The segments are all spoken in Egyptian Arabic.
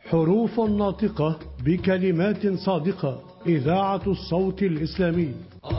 حروف ناطقة بكلمات صادقة إذاعة الصوت الإسلامي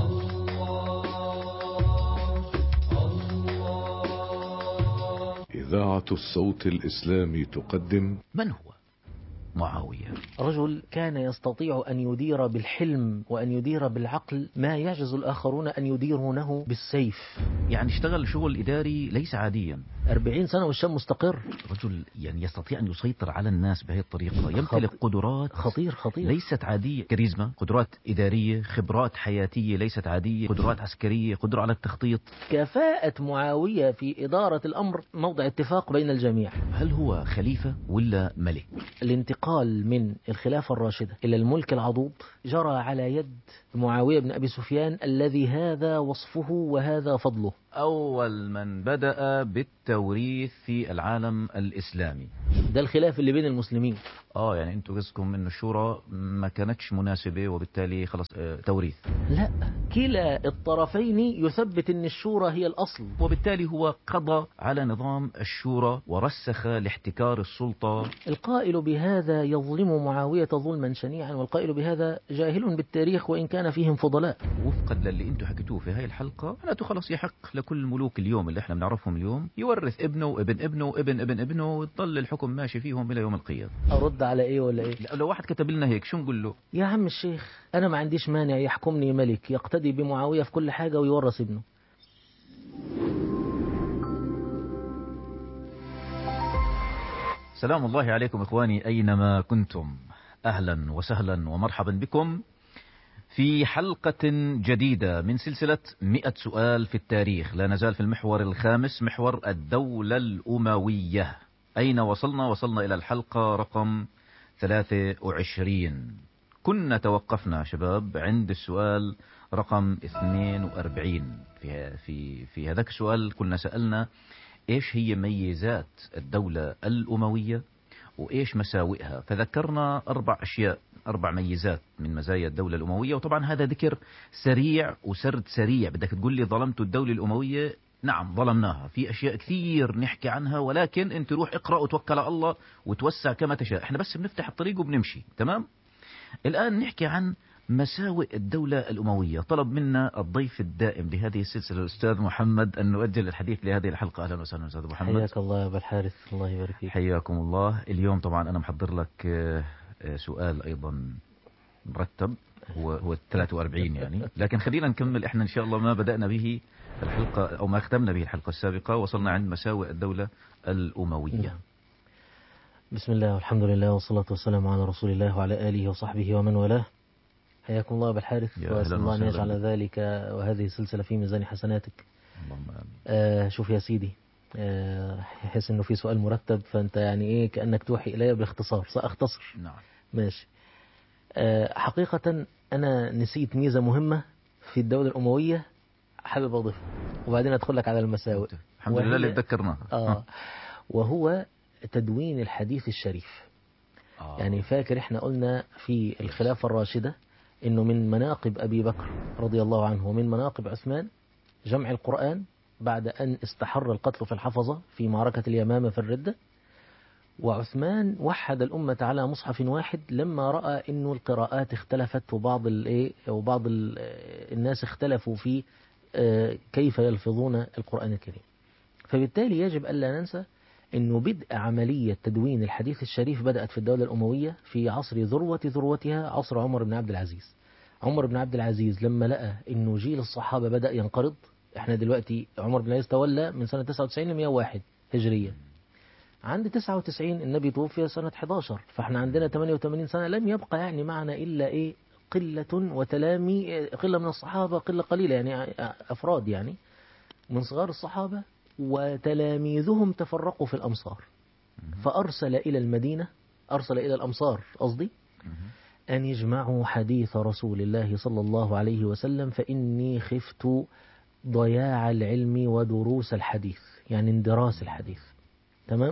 إذاعة الصوت الإسلامي تقدم من هو معاوية رجل كان يستطيع أن يدير بالحلم وأن يدير بالعقل ما يعجز الآخرون أن يديرونه بالسيف يعني اشتغل شغل إداري ليس عاديا أربعين سنة والشام مستقر رجل يعني يستطيع أن يسيطر على الناس بهذه الطريقة يمتلك قدرات خطير خطير ليست عادية كاريزما قدرات إدارية خبرات حياتية ليست عادية قدرات عسكرية قدرة على التخطيط كفاءة معاوية في إدارة الأمر موضع اتفاق بين الجميع هل هو خليفة ولا ملك الانتقال من الخلافة الراشدة إلى الملك العضوض جرى على يد معاوية بن أبي سفيان الذي هذا وصفه وهذا فضله أول من بدأ بالتوريث في العالم الإسلامي ده الخلاف اللي بين المسلمين اه يعني انتوا قصدكم انه الشورى ما كانتش مناسبة وبالتالي خلص اه توريث لا كلا الطرفين يثبت ان الشورى هي الاصل وبالتالي هو قضى على نظام الشورى ورسخ لاحتكار السلطة القائل بهذا يظلم معاوية ظلما شنيعا والقائل بهذا جاهل بالتاريخ وإن كان فيهم فضلاء وفقا للي انتوا حكيتوه في هاي الحلقة معناته خلص يحق لكل ملوك اليوم اللي احنا بنعرفهم اليوم يورث ابنه وابن ابنه وابن ابن ابنه ويضل الحكم ماشي فيهم الى يوم القيامة أرد على إيه ولا إيه لا، لو واحد كتب لنا هيك شو نقول له يا عم الشيخ أنا ما عنديش مانع يحكمني ملك يقتدي بمعاوية في كل حاجة ويورث ابنه سلام الله عليكم إخواني أينما كنتم أهلا وسهلا ومرحبا بكم في حلقة جديدة من سلسلة مئة سؤال في التاريخ لا نزال في المحور الخامس محور الدولة الأموية أين وصلنا؟ وصلنا إلى الحلقة رقم 23 كنا توقفنا شباب عند السؤال رقم 42 في في في هذاك السؤال كنا سألنا ايش هي ميزات الدولة الأموية وايش مساوئها فذكرنا اربع اشياء اربع ميزات من مزايا الدولة الأموية وطبعا هذا ذكر سريع وسرد سريع بدك تقول لي ظلمت الدولة الأموية نعم ظلمناها في أشياء كثير نحكي عنها ولكن أنت روح اقرأ وتوكل على الله وتوسع كما تشاء احنا بس بنفتح الطريق وبنمشي تمام الآن نحكي عن مساوئ الدولة الأموية طلب منا الضيف الدائم لهذه السلسلة الأستاذ محمد أن نؤجل الحديث لهذه الحلقة أهلا وسهلا أستاذ محمد حياك الله يا أبا الحارث الله يبارك فيك حياكم الله اليوم طبعا أنا محضر لك آه، آه، سؤال أيضا مرتب هو هو 43 يعني لكن خلينا نكمل احنا ان شاء الله ما بدأنا به الحلقة او ما ختمنا به الحلقة السابقة وصلنا عند مساوئ الدولة الأموية نعم. بسم الله والحمد لله والصلاة والسلام على رسول الله وعلى آله وصحبه ومن والاه حياكم الله بالحارث يا وأسأل أهلا الله أن وسهلا يجعل ذلك وهذه السلسلة في ميزان حسناتك اللهم آمين. آه شوف يا سيدي آه يحس انه في سؤال مرتب فانت يعني ايه كأنك توحي الي باختصار سأختصر نعم ماشي آه حقيقة انا نسيت ميزة مهمة في الدولة الأموية حابب أضيفها وبعدين أدخل لك على المساوئ الحمد لله اللي وهي- تذكرناه آه وهو تدوين الحديث الشريف آه. يعني فاكر احنا قلنا في الخلافة الراشدة انه من مناقب ابي بكر رضي الله عنه ومن مناقب عثمان جمع القرآن بعد ان استحر القتل في الحفظة في معركة اليمامة في الردة وعثمان وحد الأمة على مصحف واحد لما رأى انه القراءات اختلفت وبعض الايه وبعض ال- الناس اختلفوا في آه، كيف يلفظون القرآن الكريم فبالتالي يجب ألا ننسى أنه بدء عملية تدوين الحديث الشريف بدأت في الدولة الأموية في عصر ذروة ذروتها عصر عمر بن عبد العزيز عمر بن عبد العزيز لما لقى أنه جيل الصحابة بدأ ينقرض احنا دلوقتي عمر بن العزيز تولى من سنة 99 ل 101 هجرية عند 99 النبي توفي سنة 11 فاحنا عندنا 88 سنة لم يبقى يعني معنا إلا إيه قلة وتلامي قلة من الصحابة قلة قليلة يعني أفراد يعني من صغار الصحابة وتلاميذهم تفرقوا في الأمصار فأرسل إلى المدينة أرسل إلى الأمصار قصدي أن يجمعوا حديث رسول الله صلى الله عليه وسلم فإني خفت ضياع العلم ودروس الحديث يعني اندراس الحديث تمام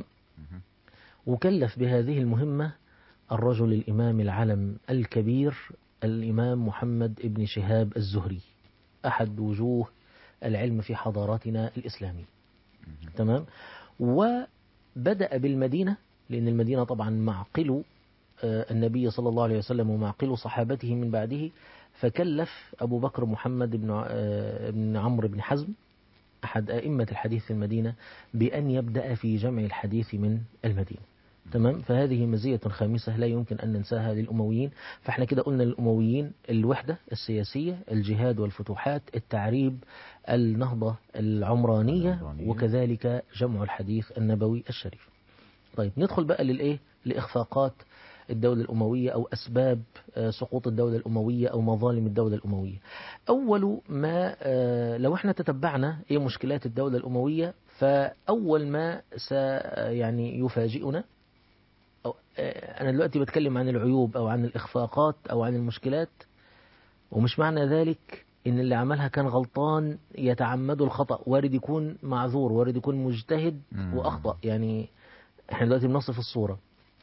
وكلف بهذه المهمة الرجل الإمام العلم الكبير الإمام محمد ابن شهاب الزهري أحد وجوه العلم في حضاراتنا الإسلامية تمام وبدأ بالمدينة لأن المدينة طبعا معقل آه، النبي صلى الله عليه وسلم ومعقل صحابته من بعده فكلف أبو بكر محمد بن آه، بن عمرو بن حزم أحد أئمة الحديث في المدينة بأن يبدأ في جمع الحديث من المدينة تمام فهذه مزية خامسة لا يمكن أن ننساها للأمويين فاحنا كده قلنا للأمويين الوحدة السياسية الجهاد والفتوحات التعريب النهضة العمرانية العمرانية. وكذلك جمع الحديث النبوي الشريف طيب ندخل بقى للإيه لإخفاقات الدولة الأموية أو أسباب آه، سقوط الدولة الأموية أو مظالم الدولة الأموية أول ما آه، لو احنا تتبعنا إيه مشكلات الدولة الأموية فأول ما س يعني يفاجئنا أو آه، أنا دلوقتي بتكلم عن العيوب أو عن الإخفاقات أو عن المشكلات ومش معنى ذلك إن اللي عملها كان غلطان يتعمد الخطأ وارد يكون معذور وارد يكون مجتهد مم. وأخطأ يعني احنا دلوقتي بنصف الصورة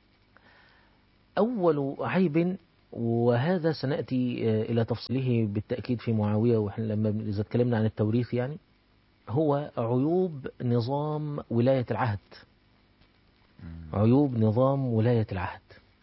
أول عيب وهذا سنأتي آه، إلى تفصيله بالتأكيد في معاوية وإحنا لما بن- إذا اتكلمنا عن التوريث يعني هو عيوب نظام ولاية العهد عيوب نظام ولاية العهد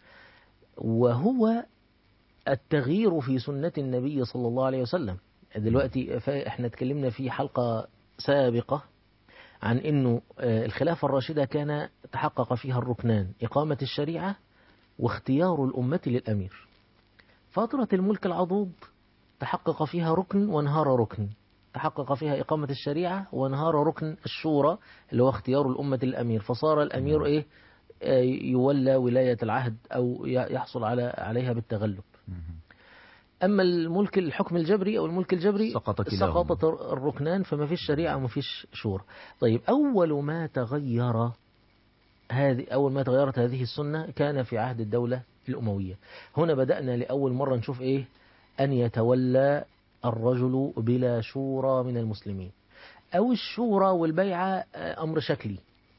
وهو التغيير في سنة النبي صلى الله عليه وسلم دلوقتي ف- احنا اتكلمنا في حلقة سابقة عن انه آه، الخلافة الراشدة كان تحقق فيها الركنان إقامة الشريعة واختيار الأمة للأمير فترة الملك العضوض تحقق فيها ركن وانهار ركن تحقق فيها إقامة الشريعة وانهار ركن الشورى اللي هو اختيار الأمة للأمير فصار الأمير إيه آه، يولى ولاية العهد أو ي- يحصل على عليها بالتغلب أما الملك الحكم الجبري أو الملك الجبري سقط كلاهما. سقطت الركنان فما فيش شريعة وما فيش شورى طيب أول ما تغير هذه أول ما تغيرت هذه السنة كان في عهد الدولة الأموية هنا بدأنا لأول مرة نشوف إيه أن يتولى الرجل بلا شورى من المسلمين أو الشورى والبيعة آه، أمر شكلي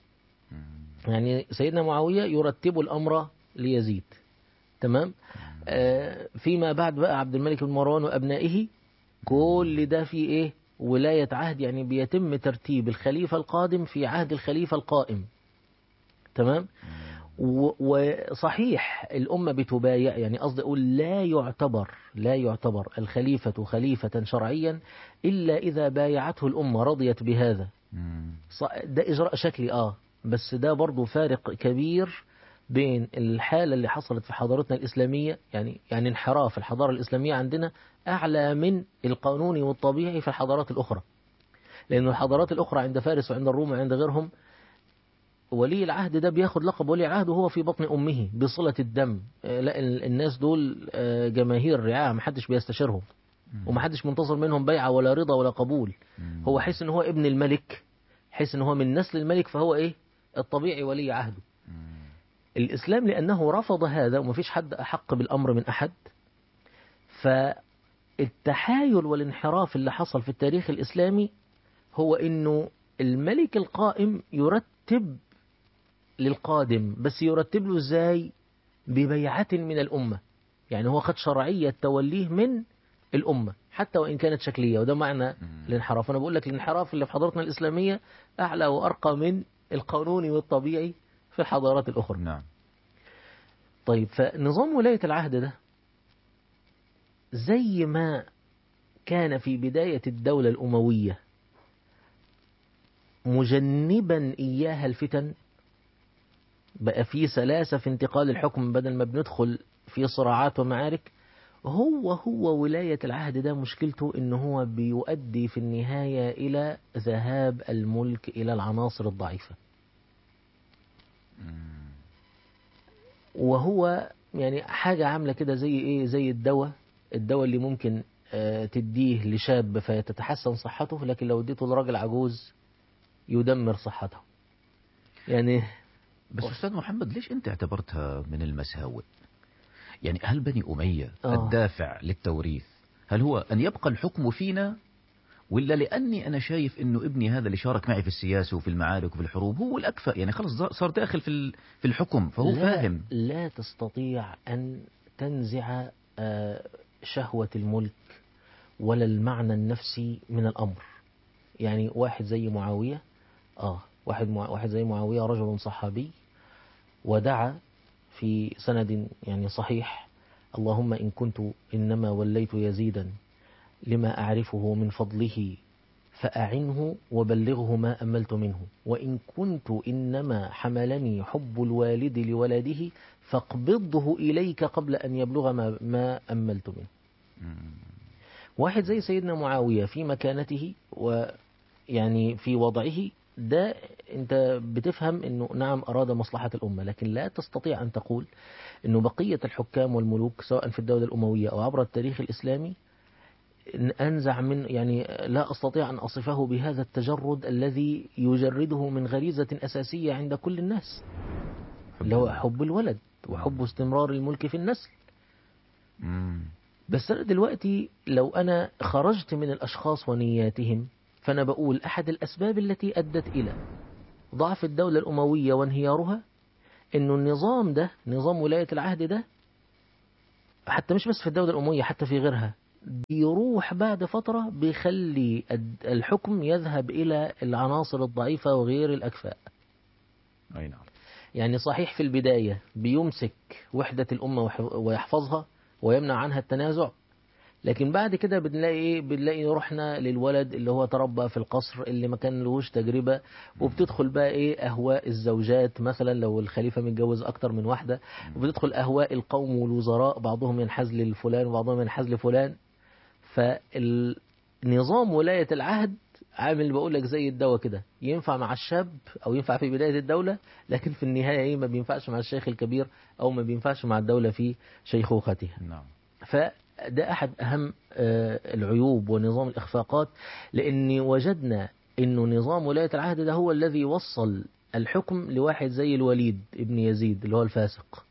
يعني سيدنا معاوية يرتب الأمر ليزيد تمام آه، فيما بعد بقى عبد الملك بن مروان وأبنائه كل ده في إيه ولاية عهد يعني بيتم ترتيب الخليفة القادم في عهد الخليفة القائم تمام و- وصحيح الأمة بتبايع يعني قصدي أقول لا يعتبر لا يعتبر الخليفة خليفة شرعيا إلا إذا بايعته الأمة رضيت بهذا مم. ص- ده إجراء شكلي آه بس ده برضو فارق كبير بين الحالة اللي حصلت في حضارتنا الإسلامية يعني يعني انحراف الحضارة الإسلامية عندنا أعلى من القانوني والطبيعي في الحضارات الأخرى لأن الحضارات الأخرى عند فارس وعند الروم وعند غيرهم ولي العهد ده بياخد لقب ولي عهد وهو في بطن أمه بصلة الدم آه، لا ال- الناس دول آه، جماهير رعاة محدش بيستشيرهم ومحدش منتظر منهم بيعة ولا رضا ولا قبول مم. هو حس ان هو ابن الملك حس ان هو من نسل الملك فهو ايه الطبيعي ولي عهده مم. الاسلام لانه رفض هذا ومفيش حد احق بالامر من احد فالتحايل والانحراف اللي حصل في التاريخ الاسلامي هو انه الملك القائم يرتب للقادم بس يرتب له ازاي ببيعة من الامة يعني هو خد شرعية توليه من الامة حتى وان كانت شكلية وده معنى الانحراف انا بقول لك الانحراف اللي في حضارتنا الاسلامية اعلى وارقى من القانوني والطبيعي في الحضارات الاخرى نعم طيب فنظام ولاية العهد ده زي ما كان في بداية الدولة الأموية مجنبا إياها الفتن بقى في سلاسة في انتقال الحكم بدل ما بندخل في صراعات ومعارك هو هو ولاية العهد ده مشكلته إن هو بيؤدي في النهاية إلى ذهاب الملك إلى العناصر الضعيفة وهو يعني حاجة عاملة كده زي ايه زي الدواء الدواء اللي ممكن آه، تديه لشاب فتتحسن صحته لكن لو اديته لراجل عجوز يدمر صحته يعني بس أستاذ محمد ليش أنت اعتبرتها من المساوئ يعني هل بني أمية آه. الدافع للتوريث هل هو أن يبقى الحكم فينا ولا لأني أنا شايف أنه ابني هذا اللي شارك معي في السياسة وفي المعارك وفي الحروب هو الأكفأ يعني خلص صار داخل في ال- في الحكم فهو لا فاهم لا تستطيع أن تنزع آه، شهوة الملك ولا المعنى النفسي من الأمر يعني واحد زي معاوية آه واحد مع واحد زي معاوية رجل صحابي ودعا في سند يعني صحيح اللهم إن كنت إنما وليت يزيدا لما أعرفه من فضله فأعنه وبلغه ما أملت منه وإن كنت إنما حملني حب الوالد لولده فاقبضه إليك قبل أن يبلغ ما, ما أملت منه واحد زي سيدنا معاوية في مكانته ويعني في وضعه ده انت بتفهم انه نعم اراد مصلحة الامة لكن لا تستطيع ان تقول انه بقية الحكام والملوك سواء في الدولة الاموية او عبر التاريخ الاسلامي أنزع من يعني لا أستطيع أن أصفه بهذا التجرد الذي يجرده من غريزة أساسية عند كل الناس اللي هو حب الولد وحب استمرار الملك في النسل مم. بس أنا دلوقتي لو أنا خرجت من الأشخاص ونياتهم فأنا بقول أحد الأسباب التي أدت إلى ضعف الدولة الأموية وانهيارها إنه النظام ده نظام ولاية العهد ده حتى مش بس في الدولة الأموية حتى في غيرها بيروح بعد فترة بيخلي الد- الحكم يذهب إلى العناصر الضعيفة وغير الأكفاء أي نعم يعني صحيح في البداية بيمسك وحدة الأمة وح- ويحفظها ويمنع عنها التنازع لكن بعد كده بنلاقي ايه بنلاقي رحنا للولد اللي هو تربى في القصر اللي ما كان لهوش تجربة وبتدخل بقى ايه اهواء الزوجات مثلا لو الخليفة متجوز اكتر من واحدة وبتدخل اهواء القوم والوزراء بعضهم ينحاز لفلان وبعضهم ينحاز لفلان فالنظام ولاية العهد عامل بقول لك زي الدواء كده ينفع مع الشاب او ينفع في بداية الدولة لكن في النهاية ايه ما بينفعش مع الشيخ الكبير او ما بينفعش مع الدولة في شيخوختها نعم فده أحد أهم آه، العيوب ونظام الإخفاقات لأن وجدنا أنه نظام ولاية العهد ده هو الذي وصل الحكم لواحد زي الوليد ابن يزيد اللي هو الفاسق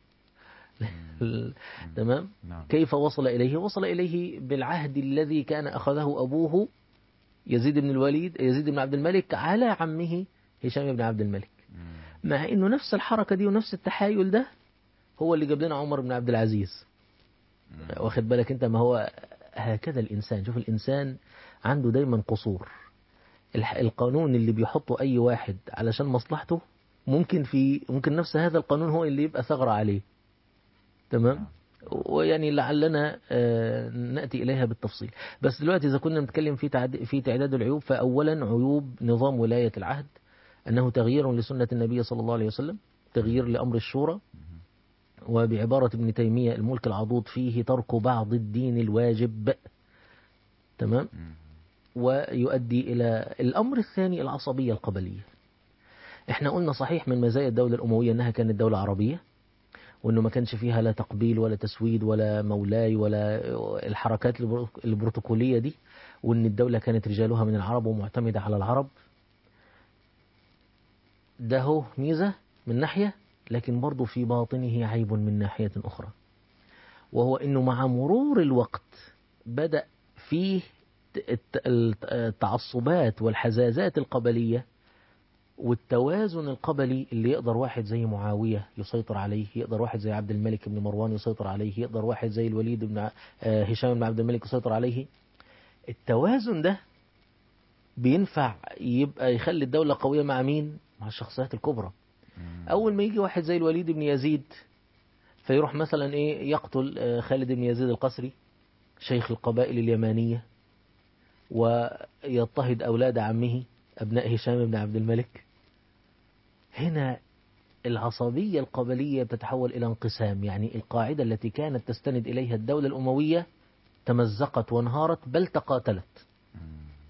تمام نعم كيف وصل إليه وصل إليه بالعهد الذي كان أخذه أبوه يزيد بن الوليد يزيد بن عبد الملك على عمه هشام بن عبد الملك مم. مع انه نفس الحركة دي ونفس التحايل ده هو اللي جاب لنا عمر بن عبد العزيز واخد بالك انت ما هو هكذا الانسان شوف الانسان عنده دايما قصور الح- القانون اللي بيحطه اي واحد علشان مصلحته ممكن في ممكن نفس هذا القانون هو اللي يبقى ثغرة عليه تمام ويعني لعلنا آه، ناتي اليها بالتفصيل بس دلوقتي اذا كنا بنتكلم في تعد... في تعداد العيوب فاولا عيوب نظام ولايه العهد انه تغيير لسنه النبي صلى الله عليه وسلم تغيير لامر الشورى وبعبارة ابن تيمية الملك العضوض فيه ترك بعض الدين الواجب تمام مم. ويؤدي إلى الأمر الثاني العصبية القبلية احنا قلنا صحيح من مزايا الدولة الأموية أنها كانت دولة عربية وأنه ما كانش فيها لا تقبيل ولا تسويد ولا مولاي ولا الحركات البرو- البروتوكولية دي وأن الدولة كانت رجالها من العرب ومعتمدة على العرب ده هو ميزة من ناحية لكن برضه في باطنه عيب من ناحية أخرى وهو أنه مع مرور الوقت بدأ فيه الت- الت- التعصبات والحزازات القبلية والتوازن القبلي اللي يقدر واحد زي معاوية يسيطر عليه يقدر واحد زي عبد الملك بن مروان يسيطر عليه يقدر واحد زي الوليد بن ع- آه، هشام بن عبد الملك يسيطر عليه التوازن ده بينفع يبقى يخلي الدولة قوية مع مين؟ مع الشخصيات الكبرى مم. أول ما يجي واحد زي الوليد بن يزيد فيروح مثلا إيه يقتل آه، خالد بن يزيد القسري شيخ القبائل اليمانية ويضطهد أولاد عمه أبناء هشام بن عبد الملك هنا العصبية القبلية بتتحول إلى انقسام يعني القاعدة التي كانت تستند إليها الدولة الأموية تمزقت وانهارت بل تقاتلت مم.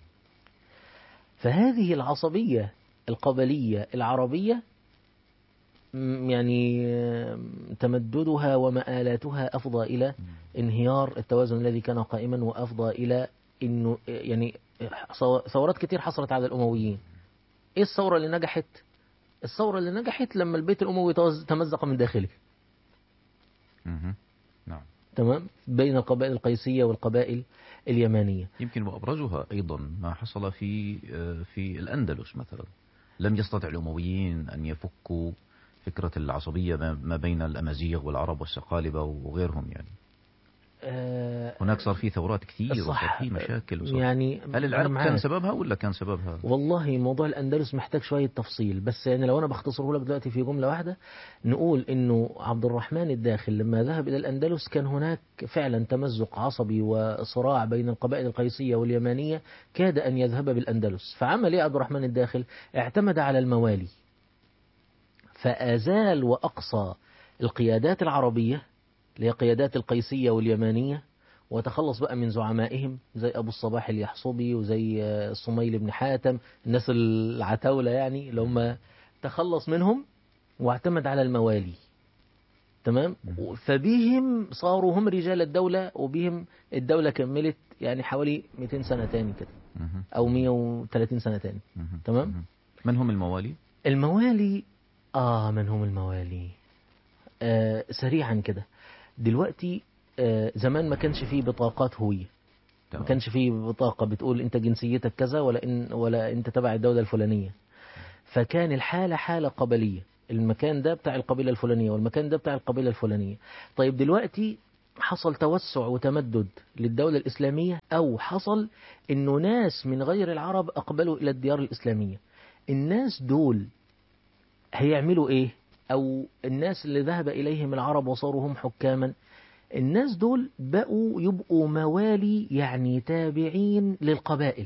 فهذه العصبية القبلية العربية م- يعني آم، تمددها ومآلاتها أفضى إلى انهيار التوازن الذي كان قائما وأفضى إلى إنه يعني ثو- ثورات كتير حصلت على الأمويين إيه الثورة اللي نجحت؟ الثورة اللي نجحت لما البيت الأموي توز- تمزق من داخله مم. نعم تمام بين القبائل القيسية والقبائل اليمانية يمكن وأبرزها أيضا ما حصل في آه، في الأندلس مثلا لم يستطع الأمويين أن يفكوا فكرة العصبية ما ما بين الأمازيغ والعرب والسقالبة وغيرهم يعني آه، هناك صار في ثورات كثير وصار صح. في مشاكل وصار يعني هل أنا العرق كان معاك. سببها ولا كان سببها والله موضوع الأندلس محتاج شوية تفصيل بس يعني لو أنا بختصره لك دلوقتي في جملة واحدة نقول إنه عبد الرحمن الداخل لما ذهب إلى الأندلس كان هناك فعلا تمزق عصبي وصراع بين القبائل القيسية واليمانية كاد أن يذهب بالأندلس فعمل إيه عبد الرحمن الداخل اعتمد على الموالي فأزال وأقصى القيادات العربية اللي هي قيادات القيسية واليمانية وتخلص بقى من زعمائهم زي أبو الصباح اليحصبي وزي آه، صميل بن حاتم الناس العتاولة يعني اللي هم تخلص منهم واعتمد على الموالي تمام فبهم صاروا هم رجال الدولة وبهم الدولة كملت يعني حوالي 200 سنة تاني كده مهم. أو 130 سنة تاني مهم. تمام مهم. من هم الموالي؟ الموالي آه من هم الموالي آه سريعا كده دلوقتي آه زمان ما كانش فيه بطاقات هوية ما تمام. كانش فيه بطاقة بتقول انت جنسيتك كذا ولا إن ولا انت تبع الدولة الفلانية فكان الحالة حالة قبلية المكان ده بتاع القبيلة الفلانية والمكان ده بتاع القبيلة الفلانية طيب دلوقتي حصل توسع وتمدد للدولة الإسلامية أو حصل إنه ناس من غير العرب أقبلوا إلى الديار الإسلامية الناس دول هيعملوا إيه أو الناس اللي ذهب إليهم العرب وصاروا هم حكاما الناس دول بقوا يبقوا موالي يعني تابعين للقبائل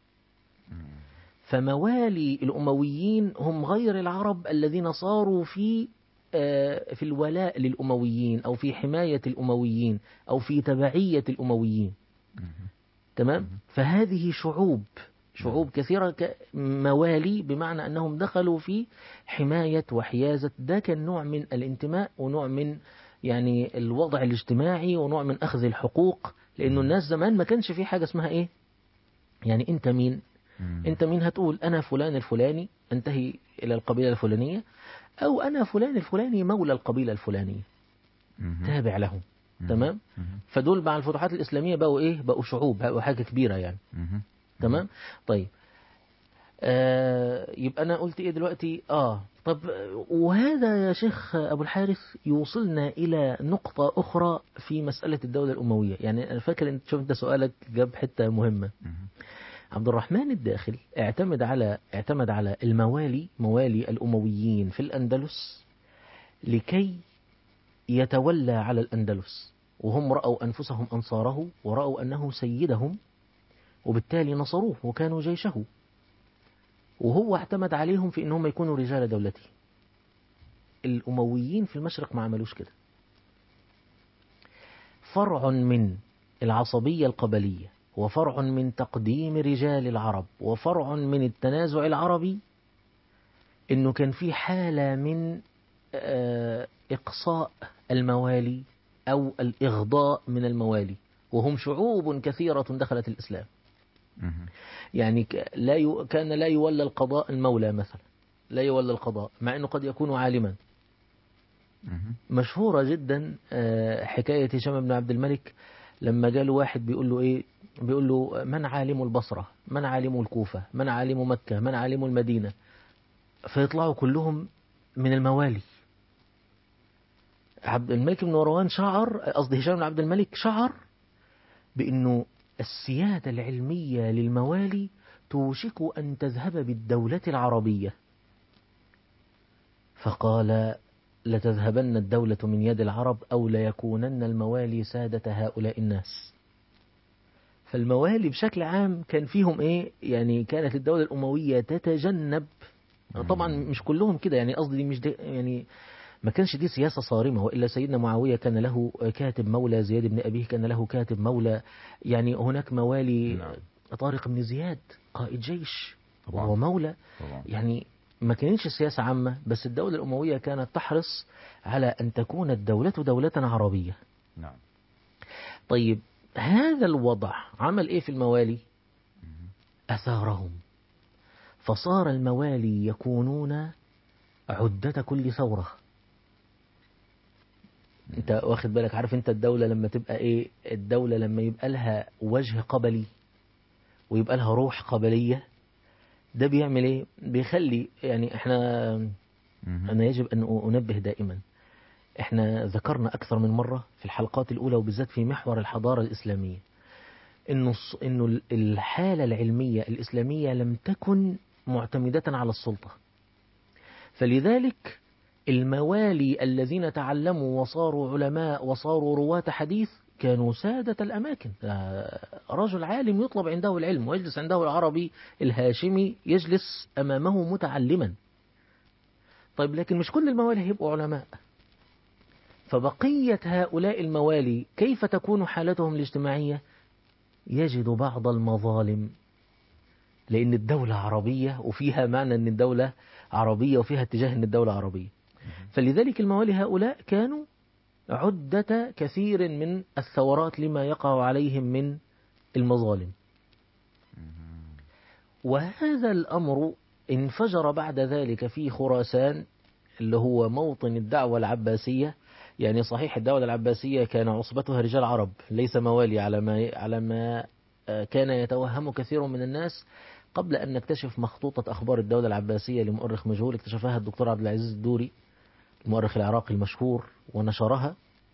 فموالي الأمويين هم غير العرب الذين صاروا في آه، في الولاء للأمويين أو في حماية الأمويين أو في تبعية الأمويين تمام فهذه شعوب شعوب كثيرة ك- موالي بمعنى أنهم دخلوا في حماية وحيازة ده كان نوع من الانتماء ونوع من يعني الوضع الاجتماعي ونوع من أخذ الحقوق لأنه الناس زمان ما كانش في حاجة اسمها إيه يعني أنت مين مم. انت مين هتقول انا فلان الفلاني انتهي الى القبيله الفلانيه او انا فلان الفلاني مولى القبيله الفلانيه مهم. تابع لهم مهم. تمام مهم. فدول مع الفتوحات الاسلاميه بقوا ايه بقوا شعوب بقوا حاجه كبيره يعني مهم. تمام طيب آه يبقى انا قلت ايه دلوقتي اه طب وهذا يا شيخ ابو الحارث يوصلنا الى نقطه اخرى في مساله الدوله الامويه يعني انا فاكر انت شوف انت سؤالك جاب حته مهمه مهم. عبد الرحمن الداخل اعتمد على اعتمد على الموالي موالي الأمويين في الأندلس لكي يتولى على الأندلس وهم رأوا أنفسهم أنصاره ورأوا أنه سيدهم وبالتالي نصروه وكانوا جيشه وهو اعتمد عليهم في أنهم يكونوا رجال دولته الأمويين في المشرق ما عملوش كده فرع من العصبية القبلية وفرع من تقديم رجال العرب وفرع من التنازع العربي انه كان في حالة من آه، اقصاء الموالي او الاغضاء من الموالي وهم شعوب كثيرة دخلت الاسلام مهم. يعني ك- لا ي... كان لا يولى القضاء المولى مثلا لا يولى القضاء مع انه قد يكون عالما مهم. مشهورة جدا آه، حكاية هشام بن عبد الملك لما جاله واحد بيقول له ايه بيقول له من عالم البصرة من عالم الكوفة من عالم مكة من عالم المدينة فيطلعوا كلهم من الموالي عبد الملك بن مروان شعر قصدي هشام بن عبد الملك شعر بأنه السيادة العلمية للموالي توشك أن تذهب بالدولة العربية فقال لتذهبن الدولة من يد العرب أو ليكونن الموالي سادة هؤلاء الناس فالموالي بشكل عام كان فيهم إيه يعني كانت الدولة الأموية تتجنب طبعا مش كلهم كده يعني قصدي دي مش دي يعني ما كانش دي سياسة صارمة وإلا سيدنا معاوية كان له كاتب مولى زياد بن أبيه كان له كاتب مولى يعني هناك موالي نعم. طارق بن زياد قائد جيش طبعا. وهو مولى طبعا يعني ما كانتش سياسة عامة بس الدولة الأموية كانت تحرص على أن تكون الدولة دولة عربية نعم طيب هذا الوضع عمل إيه في الموالي أثارهم فصار الموالي يكونون عدة كل ثورة انت واخد بالك عارف انت الدولة لما تبقى ايه الدولة لما يبقى لها وجه قبلي ويبقى لها روح قبلية ده بيعمل ايه بيخلي يعني احنا مهم. أنا يجب أن أنبه دائما احنا ذكرنا أكثر من مرة في الحلقات الأولى وبالذات في محور الحضارة الإسلامية إنه الص- إنه ال- الحالة العلمية الإسلامية لم تكن معتمدة على السلطة فلذلك الموالي الذين تعلموا وصاروا علماء وصاروا رواة حديث كانوا سادة الأماكن آه، رجل عالم يطلب عنده العلم ويجلس عنده العربي الهاشمي يجلس أمامه متعلما طيب لكن مش كل الموالي هيبقوا علماء فبقية هؤلاء الموالي كيف تكون حالتهم الاجتماعية يجد بعض المظالم لأن الدولة عربية وفيها معنى أن الدولة عربية وفيها اتجاه أن الدولة عربية فلذلك الموالي هؤلاء كانوا عدة كثير من الثورات لما يقع عليهم من المظالم وهذا الأمر انفجر بعد ذلك في خراسان اللي هو موطن الدعوة العباسية يعني صحيح الدولة العباسية كان عصبتها رجال عرب ليس موالي على ما على ما آه، كان يتوهم كثير من الناس قبل أن نكتشف مخطوطة أخبار الدولة العباسية لمؤرخ مجهول اكتشفها الدكتور عبد العزيز الدوري المؤرخ العراقي المشهور ونشرها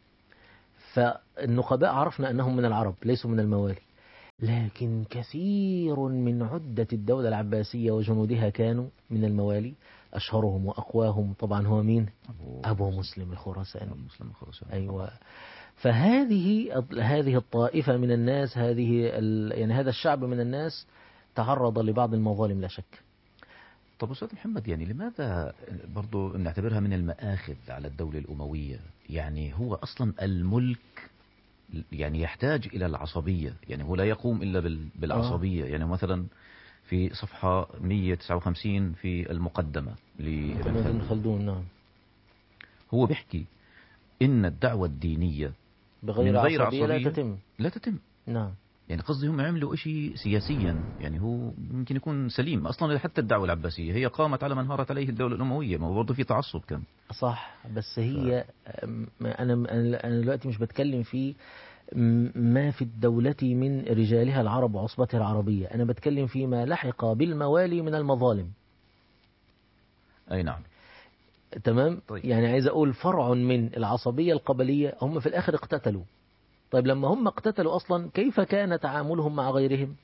فالنقباء عرفنا أنهم من العرب ليسوا من الموالي لكن كثير من عدة الدولة العباسية وجنودها كانوا من الموالي أشهرهم وأقواهم طبعا هو مين أبو, أبو مسلم الخراساني أبو مسلم الخراساني أيوة فهذه هذه الطائفة من الناس هذه ال- يعني هذا الشعب من الناس تعرض لبعض المظالم لا شك طب أستاذ محمد يعني لماذا برضو نعتبرها من المآخذ على الدولة الأموية يعني هو أصلا الملك يعني يحتاج إلى العصبية يعني هو لا يقوم إلا بال- بالعصبية يعني مثلا في صفحة 159 في المقدمة لابن ابن خلدون خلدون نعم هو بيحكي إن الدعوة الدينية بغير من غير عصبية لا عصبية؟ تتم لا تتم نعم يعني قصدي هم عملوا إشي سياسيا يعني هو يمكن يكون سليم أصلا حتى الدعوة العباسية هي قامت على ما انهارت عليه الدولة الأموية ما هو برضه في تعصب كان صح بس هي أم، انا انا أنا دلوقتي مش بتكلم في م- ما في الدولة من رجالها العرب وعصبتها العربية أنا بتكلم فيما لحق بالموالي من المظالم أي نعم تمام طيب. يعني عايز أقول فرع من العصبية القبلية هم في الآخر اقتتلوا طيب لما هم اقتتلوا أصلا كيف كان تعاملهم مع غيرهم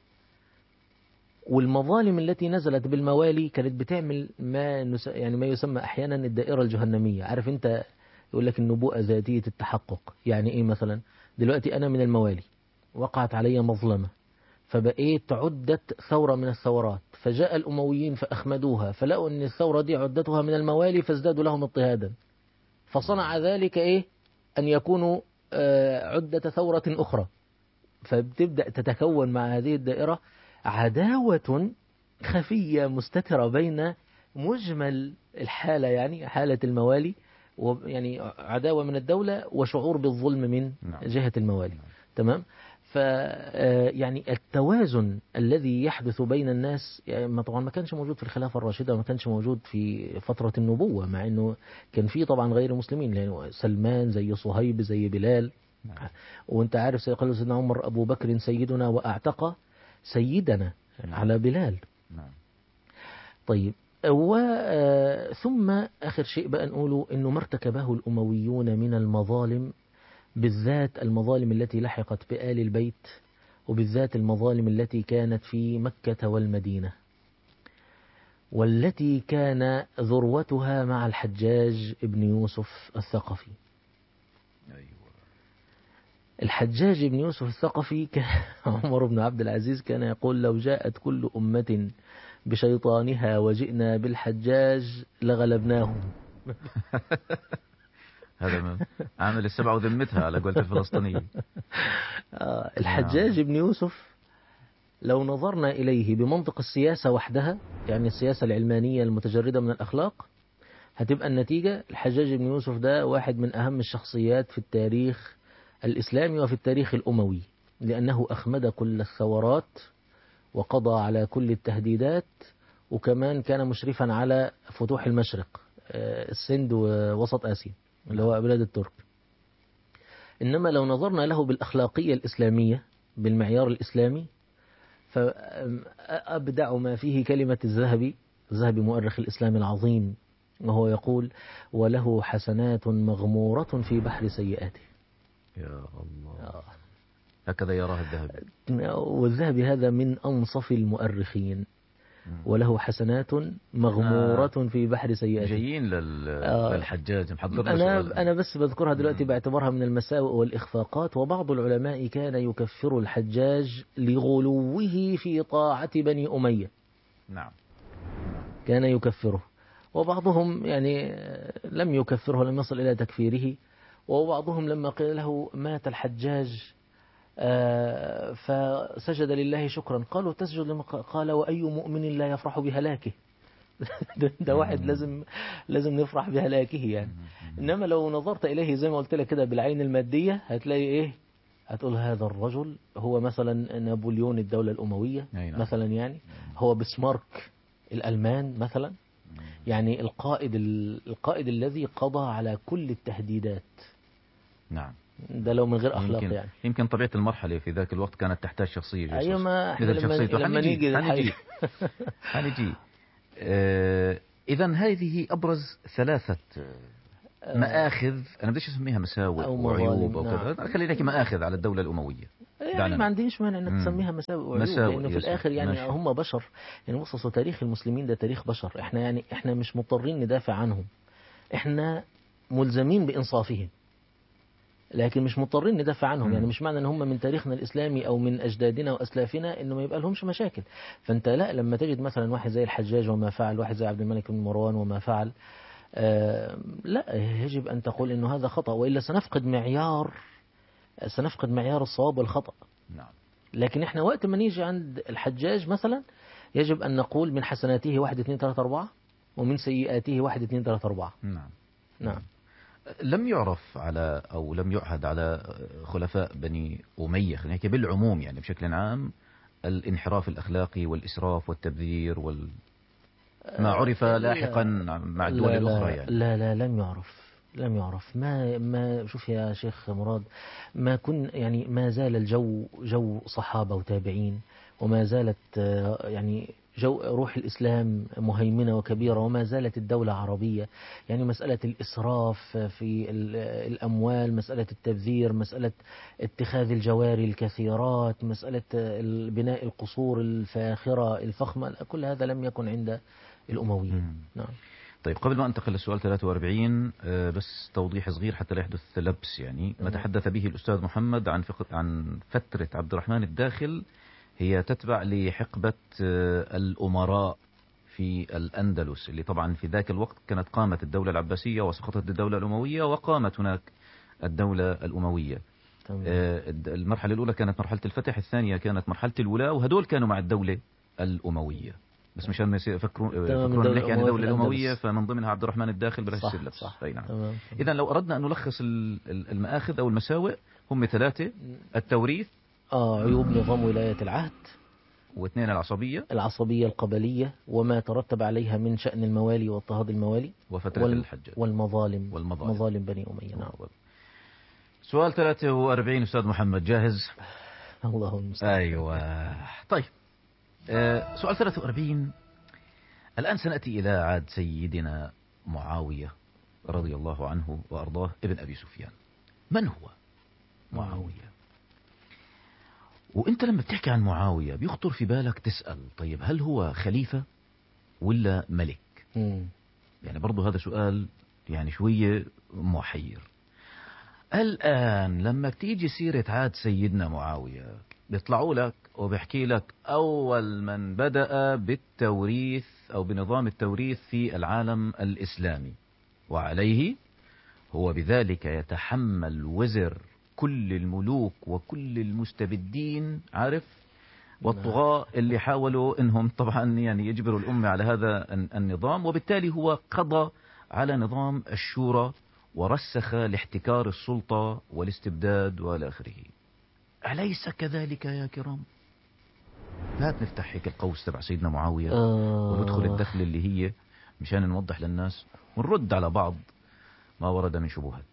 والمظالم التي نزلت بالموالي كانت بتعمل ما نس... يعني ما يسمى أحيانا الدائرة الجهنمية عارف أنت يقول لك النبوءة ذاتية التحقق يعني إيه مثلا دلوقتي أنا من الموالي وقعت علي مظلمة فبقيت عدت ثورة من الثورات فجاء الأمويين فأخمدوها فلقوا أن الثورة دي عدتها من الموالي فازدادوا لهم اضطهادا فصنع ذلك إيه أن يكونوا آه، عدة ثورة أخرى فبتبدأ تتكون مع هذه الدائرة عداوة خفية مستترة بين مجمل الحالة يعني حالة الموالي ويعني عداوة من الدولة وشعور بالظلم من نعم. جهة الموالي تمام ف آه، يعني التوازن الذي يحدث بين الناس يعني ما طبعا ما كانش موجود في الخلافة الراشدة وما كانش موجود في فترة النبوة مع انه كان في طبعا غير مسلمين لأنه سلمان زي صهيب زي بلال نعم. وانت عارف قال سيدنا عمر ابو بكر سيدنا واعتق سيدنا على بلال نعم طيب و آه، ثم آخر شيء بقى نقوله أنه ما ارتكبه الأمويون من المظالم بالذات المظالم التي لحقت بآل البيت وبالذات المظالم التي كانت في مكة والمدينة والتي كان ذروتها مع الحجاج ابن يوسف الثقفي أيوة الحجاج بن يوسف الثقفي كان عمر بن عبد العزيز كان يقول لو جاءت كل أمة بشيطانها وجئنا بالحجاج لغلبناهم هذا ما عامل السبعة وذمتها على قولة الفلسطينية آه، الحجاج بن يوسف لو نظرنا إليه بمنطق السياسة وحدها يعني السياسة العلمانية المتجردة من الأخلاق هتبقى النتيجة الحجاج بن يوسف ده واحد من أهم الشخصيات في التاريخ الإسلامي وفي التاريخ الأموي لأنه أخمد كل الثورات وقضى على كل التهديدات وكمان كان مشرفا على فتوح المشرق آه، السند ووسط آسيا اللي هو بلاد الترك إنما لو نظرنا له بالأخلاقية الإسلامية بالمعيار الإسلامي فأبدع ما فيه كلمة الذهبي الذهبي مؤرخ الإسلام العظيم وهو يقول وله حسنات مغمورة في بحر سيئاته يا الله هكذا يراه الذهبي والذهبي هذا من أنصف المؤرخين وله حسنات مغمورة آه. في بحر سيئاته جايين لل... آه. للحجاج محضر أنا أنا بس بذكرها دلوقتي باعتبارها من المساوئ والإخفاقات وبعض العلماء كان يكفر الحجاج لغلوه في طاعة بني أمية نعم كان يكفره وبعضهم يعني لم يكفره لم يصل إلى تكفيره وبعضهم لما قيل له مات الحجاج آه، فسجد لله شكرا قالوا تسجد لما قال وأي مؤمن لا يفرح بهلاكه ده- ده واحد لازم لازم نفرح بهلاكه يعني انما لو نظرت اليه زي ما قلت لك كده بالعين الماديه هتلاقي ايه هتقول هذا الرجل هو مثلا نابليون الدوله الامويه أي نعم. مثلا يعني هو بسمارك الالمان مثلا يعني القائد ال- القائد الذي قضى على كل التهديدات نعم ده لو من غير اخلاق يمكن يعني يمكن طبيعة المرحلة في ذاك الوقت كانت تحتاج شخصية جاسوس ايوه ما احنا مثل لما, شخصيته لما حنجي نيجي حنجي للحقيقة. حنجي إذا هذه أبرز ثلاثة آه، مآخذ أنا بديش أسميها مساوئ أو وعيوب أو مظالم، كذا خلينا نحكي مآخذ على الدولة الأموية يعني دعنا. ما عنديش مانع انك مم. تسميها مساوئ وعيوب مساوئ، لانه في يس. الاخر يعني ماشي. هم بشر يعني بص أصل تاريخ المسلمين ده تاريخ بشر احنا يعني احنا مش مضطرين ندافع عنهم احنا ملزمين بانصافهم لكن مش مضطرين ندافع عنهم مم. يعني مش معنى ان هم من تاريخنا الاسلامي او من اجدادنا واسلافنا انه ما يبقى لهمش مشاكل فانت لا لما تجد مثلا واحد زي الحجاج وما فعل واحد زي عبد الملك بن مروان وما فعل آه لا يجب ان تقول انه هذا خطا والا سنفقد معيار سنفقد معيار الصواب والخطا نعم لكن احنا وقت ما نيجي عند الحجاج مثلا يجب أن نقول من حسناته واحد اثنين ثلاثة أربعة ومن سيئاته واحد اثنين ثلاثة أربعة نعم نعم لم يعرف على أو لم يعهد على خلفاء بني أمية خلينا نحكي بالعموم يعني بشكل عام الانحراف الأخلاقي والإسراف والتبذير وال ما عرف لا. لاحقا مع الدول لا الأخرى لا, يعني لا لا لم يعرف لم يعرف ما ما شوف يا شيخ مراد ما كن يعني ما زال الجو جو صحابة وتابعين وما زالت آه، يعني جو روح الإسلام مهيمنة وكبيرة وما زالت الدولة عربية يعني مسألة الإسراف في ال- الأموال مسألة التبذير مسألة اتخاذ الجواري الكثيرات مسألة آه، بناء القصور الفاخرة الفخمة لا، كل هذا لم يكن عند الأمويين مم. نعم طيب قبل ما انتقل للسؤال 43 آه، بس توضيح صغير حتى لا يحدث لبس يعني ما نعم. تحدث به الأستاذ محمد عن فق- عن فترة عبد الرحمن الداخل هي تتبع لحقبة آه، الأمراء في الأندلس اللي طبعا في ذاك الوقت كانت قامت الدولة العباسية وسقطت الدولة الأموية وقامت هناك الدولة الأموية تمام. آه، الد- المرحلة الأولى كانت مرحلة الفتح الثانية كانت مرحلة الولاة وهدول كانوا مع الدولة الأموية بس مشان ما يصير يفكرون تمام، يفكرون الدولة نحكي عن الأموية الدولة في الأموية الأندلس. فمن ضمنها عبد الرحمن الداخل بلاش صح يصير لبس صح أي نعم تمام إذا لو أردنا أن نلخص ال- ال- المآخذ أو المساوئ هم ثلاثة التوريث آه عيوب نظام ولاية العهد واثنين العصبية العصبية القبلية وما ترتب عليها من شأن الموالي واضطهاد الموالي وفترة وال- الحجاج والمظالم والمظالم. مظالم بني أمية نعم سؤال 43 أستاذ محمد جاهز الله المستعان أيوة طيب آه، سؤال 43 الآن سنأتي إلى عاد سيدنا معاوية رضي الله عنه وأرضاه ابن أبي سفيان من هو معاوية وانت لما بتحكي عن معاوية بيخطر في بالك تسأل طيب هل هو خليفة ولا ملك مم. يعني برضو هذا سؤال يعني شوية محير الآن لما بتيجي سيرة عاد سيدنا معاوية بيطلعوا لك وبيحكي لك أول من بدأ بالتوريث أو بنظام التوريث في العالم الإسلامي وعليه هو بذلك يتحمل وزر كل الملوك وكل المستبدين عارف والطغاة اللي حاولوا انهم طبعا يعني يجبروا الامه على هذا الن- النظام وبالتالي هو قضى على نظام الشورى ورسخ لاحتكار السلطه والاستبداد والى اخره. اليس كذلك يا كرام؟ هات نفتح هيك القوس تبع سيدنا معاويه آه وندخل الدخل اللي هي مشان نوضح للناس ونرد على بعض ما ورد من شبهات.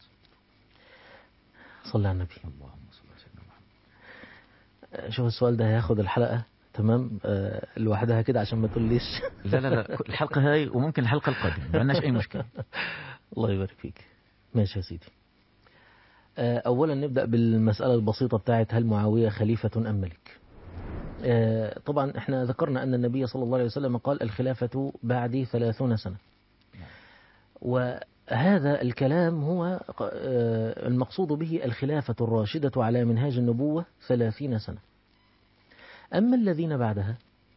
صلى على النبي اللهم صل على سيدنا محمد. شوف السؤال ده هياخد الحلقة تمام آه لوحدها كده عشان ما تقوليش لا لا لا الحلقة هاي وممكن الحلقة القادمة ما عندناش أي مشكلة الله يبارك فيك ماشي يا سيدي آه، أولا نبدأ بالمسألة البسيطة بتاعت هل معاوية خليفة أم ملك آه، طبعا احنا ذكرنا أن النبي صلى الله عليه وسلم قال الخلافة بعدي ثلاثون سنة وهذا الكلام هو آه، المقصود به الخلافة الراشدة على منهاج النبوة ثلاثين سنة أما الذين بعدها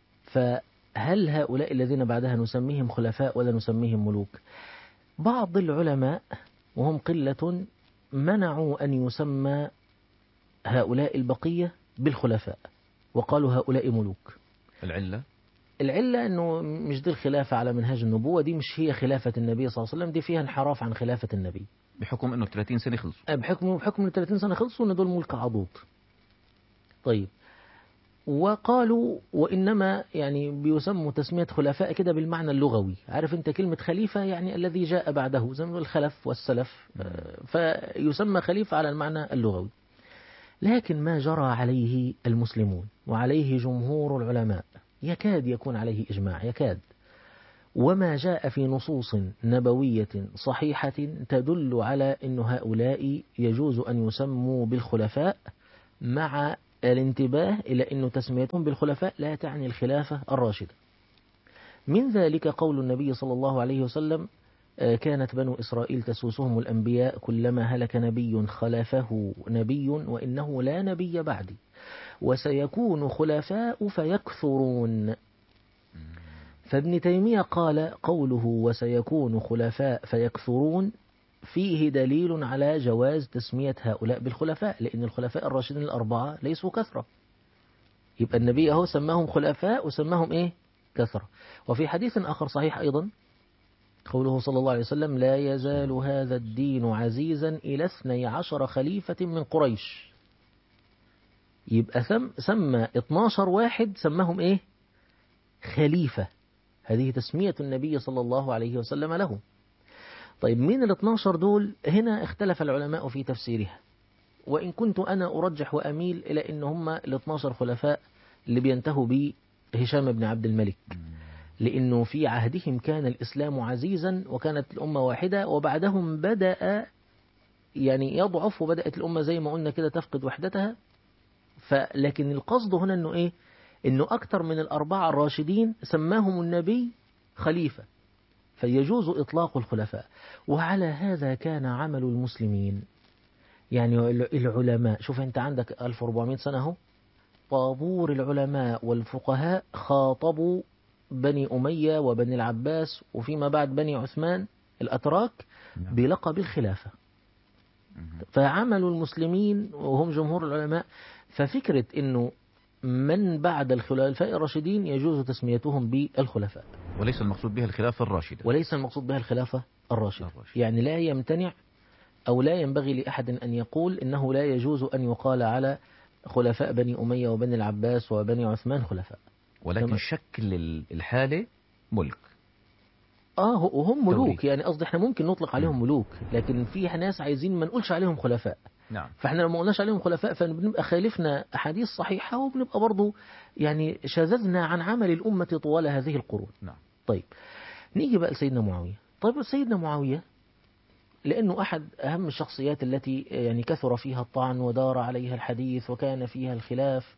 فهل هؤلاء الذين بعدها نسميهم خلفاء ولا نسميهم ملوك بعض العلماء وهم قلة منعوا أن يسمى هؤلاء البقية بالخلفاء وقالوا هؤلاء ملوك العلة العلة أنه مش دي الخلافة على منهاج النبوة دي مش هي خلافة النبي صلى الله عليه وسلم دي فيها انحراف عن خلافة النبي بحكم أنه 30 سنة خلصوا بحكم بحكم ال 30 سنة خلصوا أن دول ملك عضوض طيب وقالوا وإنما يعني بيسموا تسمية خلفاء كده بالمعنى اللغوي عارف أنت كلمة خليفة يعني الذي جاء بعده زي ما نقول الخلف والسلف آه، فيسمى خليفة على المعنى اللغوي لكن ما جرى عليه المسلمون وعليه جمهور العلماء يكاد يكون عليه إجماع يكاد وما جاء في نصوص نبوية صحيحة تدل على أن هؤلاء يجوز أن يسموا بالخلفاء مع الانتباه إلى أن تسميتهم بالخلفاء لا تعني الخلافة الراشدة من ذلك قول النبي صلى الله عليه وسلم آه، كانت بنو إسرائيل تسوسهم الأنبياء كلما هلك نبي خلفه نبي وإنه لا نبي بعدي وسيكون خلفاء فيكثرون فابن تيمية قال قوله وسيكون خلفاء فيكثرون فيه دليل على جواز تسمية هؤلاء بالخلفاء لأن الخلفاء الراشدين الأربعة ليسوا كثرة يبقى النبي أهو سماهم خلفاء وسماهم إيه كثرة وفي حديث آخر صحيح أيضا قوله صلى الله عليه وسلم لا يزال هذا الدين عزيزا إلى اثني عشر خليفة من قريش يبقى ثم سمى 12 واحد سماهم إيه خليفة هذه تسمية النبي صلى الله عليه وسلم لهم طيب مين ال 12 دول هنا اختلف العلماء في تفسيرها وإن كنت أنا أرجح وأميل إلى أن هم ال 12 خلفاء اللي بينتهوا به هشام بن عبد الملك لأنه في عهدهم كان الإسلام عزيزا وكانت الأمة واحدة وبعدهم بدأ يعني يضعف وبدأت الأمة زي ما قلنا كده تفقد وحدتها فلكن القصد هنا أنه إيه أنه أكثر من الأربعة الراشدين سماهم النبي خليفة فيجوز إطلاق الخلفاء وعلى هذا كان عمل المسلمين يعني العلماء شوف أنت عندك 1400 سنة هو طابور العلماء والفقهاء خاطبوا بني أمية وبني العباس وفيما بعد بني عثمان الأتراك نعم. بلقب الخلافة فعمل المسلمين وهم جمهور العلماء ففكرة أنه من بعد الخلفاء الراشدين يجوز تسميتهم بالخلفاء وليس المقصود بها الخلافة الراشدة وليس المقصود بها الخلافة الراشدة الراشدة. يعني لا يمتنع أو لا ينبغي لأحد أن يقول إنه لا يجوز أن يقال على خلفاء بني أمية وبني العباس وبني عثمان خلفاء ولكن تمام. شكل ال- الحالة ملك اه هو- وهم ملوك توريث. يعني قصدي احنا ممكن نطلق عليهم ملوك لكن في ناس عايزين ما نقولش عليهم خلفاء نعم فاحنا لو ما قلناش عليهم خلفاء فبنبقى خالفنا احاديث صحيحه وبنبقى برضه يعني شذذنا عن عمل الامه طوال هذه القرون نعم طيب نيجي بقى لسيدنا معاويه طيب سيدنا معاويه لانه احد اهم الشخصيات التي يعني كثر فيها الطعن ودار عليها الحديث وكان فيها الخلاف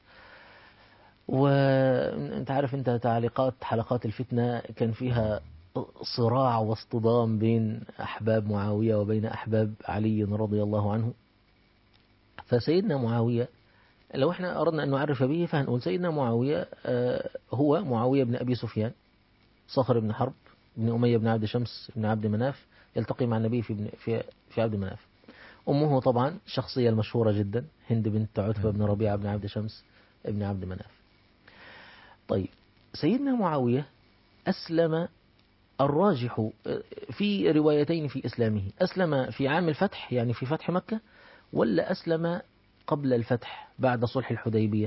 وانت عارف انت تعليقات حلقات الفتنه كان فيها صراع واصطدام بين احباب معاويه وبين احباب علي رضي الله عنه فسيدنا معاويه لو احنا اردنا ان نعرف به فهنقول سيدنا معاويه آه، هو معاويه بن ابي سفيان صخر بن حرب بن أمية بن عبد شمس بن عبد مناف يلتقي مع النبي في, بن في, في عبد مناف أمه طبعا الشخصية المشهورة جدا هند بنت عتبة بن ربيعة بن عبد شمس بن عبد مناف طيب سيدنا معاوية أسلم الراجح في روايتين في إسلامه أسلم في عام الفتح يعني في فتح مكة ولا أسلم قبل الفتح بعد صلح الحديبية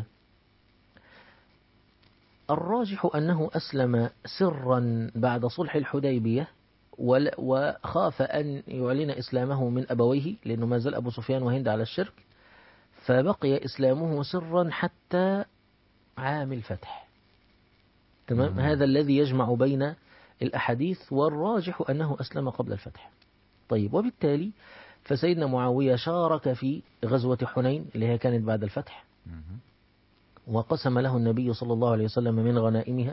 الراجح أنه أسلم سرا بعد صلح الحديبية ول- وخاف أن يعلن إسلامه من أبويه لأنه ما زال أبو سفيان وهند على الشرك فبقي إسلامه سرا حتى عام الفتح تمام مم. هذا الذي يجمع بين الأحاديث والراجح أنه أسلم قبل الفتح طيب وبالتالي فسيدنا معاوية شارك في غزوة حنين اللي هي كانت بعد الفتح مهم. وقسم له النبي صلى الله عليه وسلم من غنائمها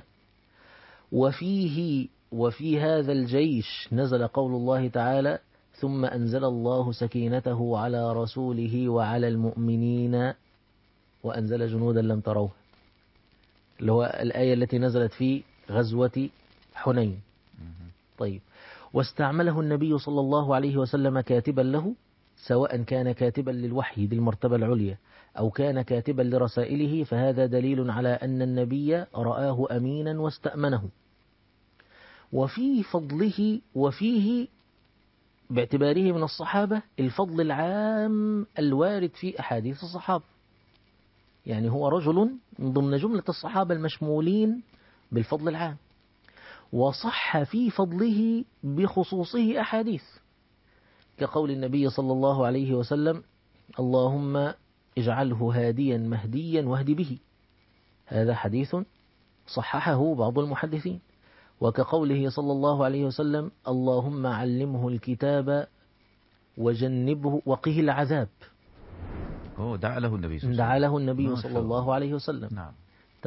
وفيه وفي هذا الجيش نزل قول الله تعالى ثم أنزل الله سكينته على رسوله وعلى المؤمنين وأنزل جنودا لم تروها اللي هو الآية التي نزلت في غزوة حنين طيب واستعمله النبي صلى الله عليه وسلم كاتبا له سواء كان كاتبا للوحي ذي المرتبة العليا أو كان كاتبا لرسائله فهذا دليل على أن النبي رآه أمينا واستأمنه وفي فضله وفيه باعتباره من الصحابة الفضل العام الوارد في أحاديث الصحابة يعني هو رجل من ضمن جملة الصحابة المشمولين بالفضل العام وصح في فضله بخصوصه أحاديث كقول النبي صلى الله عليه وسلم اللهم اجعله هاديا مهديا واهد به هذا حديث صححه بعض المحدثين وكقوله صلى الله عليه وسلم اللهم علمه الكتاب وجنبه وقه العذاب أوه دعا له النبي صلى الله دعا عليه له النبي ما صلى شاء الله عليه وسلم وسلم نعم